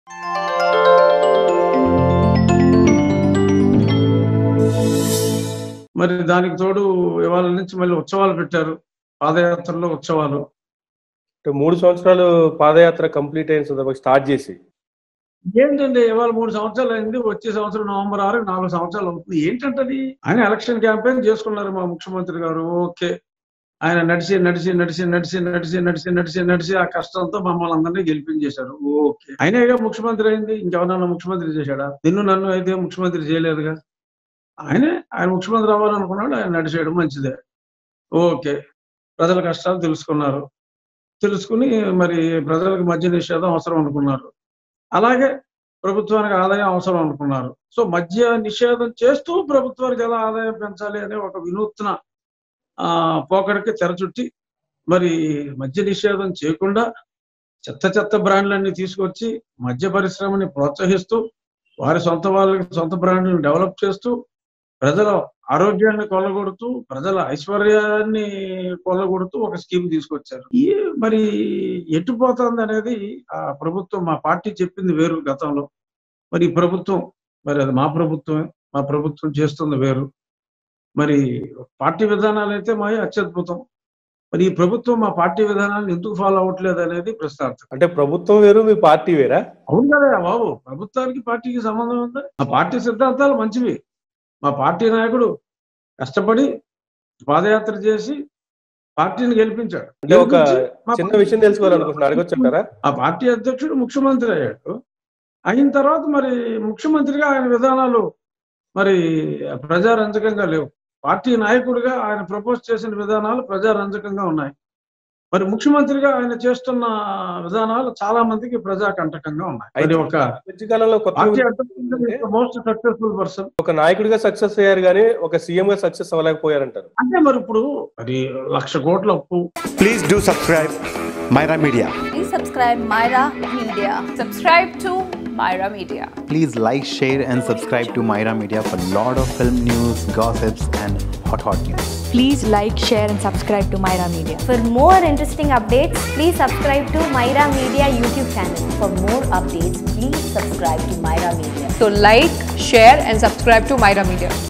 మరి దానికి తోడు ఇవాళ నుంచి మళ్ళీ ఉత్సవాలు పెట్టారు పాదయాత్రలో ఉత్సవాలు అంటే మూడు సంవత్సరాలు పాదయాత్ర కంప్లీట్ అయిన సందర్భంగా స్టార్ట్ చేసి ఏంటండి ఇవాళ మూడు సంవత్సరాలు అయింది వచ్చే సంవత్సరం నవంబర్ ఆరు నాలుగు సంవత్సరాలు అవుతుంది ఏంటంటది ఆయన ఎలక్షన్ క్యాంపెయిన్ చేసుకున్నారు మా ముఖ్యమంత్రి గారు ఓకే ఆయన నడిచి నడిచి నడిచి నడిచి నడిచి నడిచి నడిచి నడిచి ఆ కష్టంతో మమ్మల్ని అందరినీ గెలిపించేశారు ఓకే ఆయనేగా ముఖ్యమంత్రి అయింది ఇంకెవరన్నా ముఖ్యమంత్రి చేశాడా నిన్ను నన్ను అయితే ముఖ్యమంత్రి చేయలేదుగా ఆయనే ఆయన ముఖ్యమంత్రి అవ్వాలనుకున్నాడు ఆయన నడిచాడు మంచిదే ఓకే ప్రజల కష్టాలు తెలుసుకున్నారు తెలుసుకుని మరి ప్రజలకు మద్య నిషేధం అవసరం అనుకున్నారు అలాగే ప్రభుత్వానికి ఆదాయం అవసరం అనుకున్నారు సో మద్య నిషేధం చేస్తూ ప్రభుత్వానికి ఎలా ఆదాయం పెంచాలి అనే ఒక వినూత్న ఆ పోకడకి తెరచుట్టి మరి మద్య నిషేధం చేయకుండా చెత్త చెత్త బ్రాండ్లన్నీ తీసుకొచ్చి మద్య పరిశ్రమని ప్రోత్సహిస్తూ వారి సొంత వాళ్ళకి సొంత బ్రాండ్లను డెవలప్ చేస్తూ ప్రజల ఆరోగ్యాన్ని కొల్లగొడుతూ ప్రజల ఐశ్వర్యాన్ని కొల్లగొడుతూ ఒక స్కీమ్ తీసుకొచ్చారు ఈ మరి ఎటు పోతుంది అనేది ఆ ప్రభుత్వం మా పార్టీ చెప్పింది వేరు గతంలో మరి ఈ ప్రభుత్వం మరి అది మా ప్రభుత్వమే మా ప్రభుత్వం చేస్తుంది వేరు మరి పార్టీ విధానాలు అయితే మా అత్యద్భుతం మరి ఈ ప్రభుత్వం మా పార్టీ విధానాలను ఎందుకు ఫాలో అవ్వట్లేదు అనేది ప్రశ్నార్థం అంటే ప్రభుత్వం వేరు మీ పార్టీ వేరా అవును కదా బాబు ప్రభుత్వానికి పార్టీకి సంబంధం ఉంది మా పార్టీ సిద్ధాంతాలు మంచివి మా పార్టీ నాయకుడు కష్టపడి పాదయాత్ర చేసి పార్టీని గెలిపించాడు అంటే ఒక గెలిపించి మా చిన్న పార్టీ- విషయం తెలుసుకోవాలనుకుంటున్నా అడగొచ్చంటారా ఆ పార్టీ అధ్యక్షుడు ముఖ్యమంత్రి అయ్యాడు అయిన తర్వాత మరి ముఖ్యమంత్రిగా ఆయన విధానాలు మరి ప్రజారంజకంగా లేవు పార్టీ నాయకుడిగా ఆయన ప్రపోజ్ చేసిన విధానాలు ప్రజారంజకంగా ఉన్నాయి మరి ముఖ్యమంత్రిగా ఆయన చేస్తున్న విధానాలు చాలా మందికి ప్రజాకంటకంగా ఉన్నాయి మరి ఒక మధ్య కాలంలో కొత్త పార్టీ అధ్యక్షుడు మోస్ట్ సక్సెస్ఫుల్ పర్సన్ ఒక నాయకుడిగా సక్సెస్ అయ్యారు కానీ ఒక సీఎం గా సక్సెస్ అవ్వలేకపోయారంటారు అంటే మరి ఇప్పుడు మరి లక్ష కోట్ల అప్పు Please do subscribe Myra Media. Please subscribe Myra Media. Subscribe to Myra Media. Please like, share, and subscribe to Myra Media for lot of film news, gossips, and hot hot news. Please like, share, and subscribe to Myra Media. For more interesting updates, please subscribe to Myra Media YouTube channel. For more updates, please subscribe to Myra Media. So like, share and subscribe to Myra Media.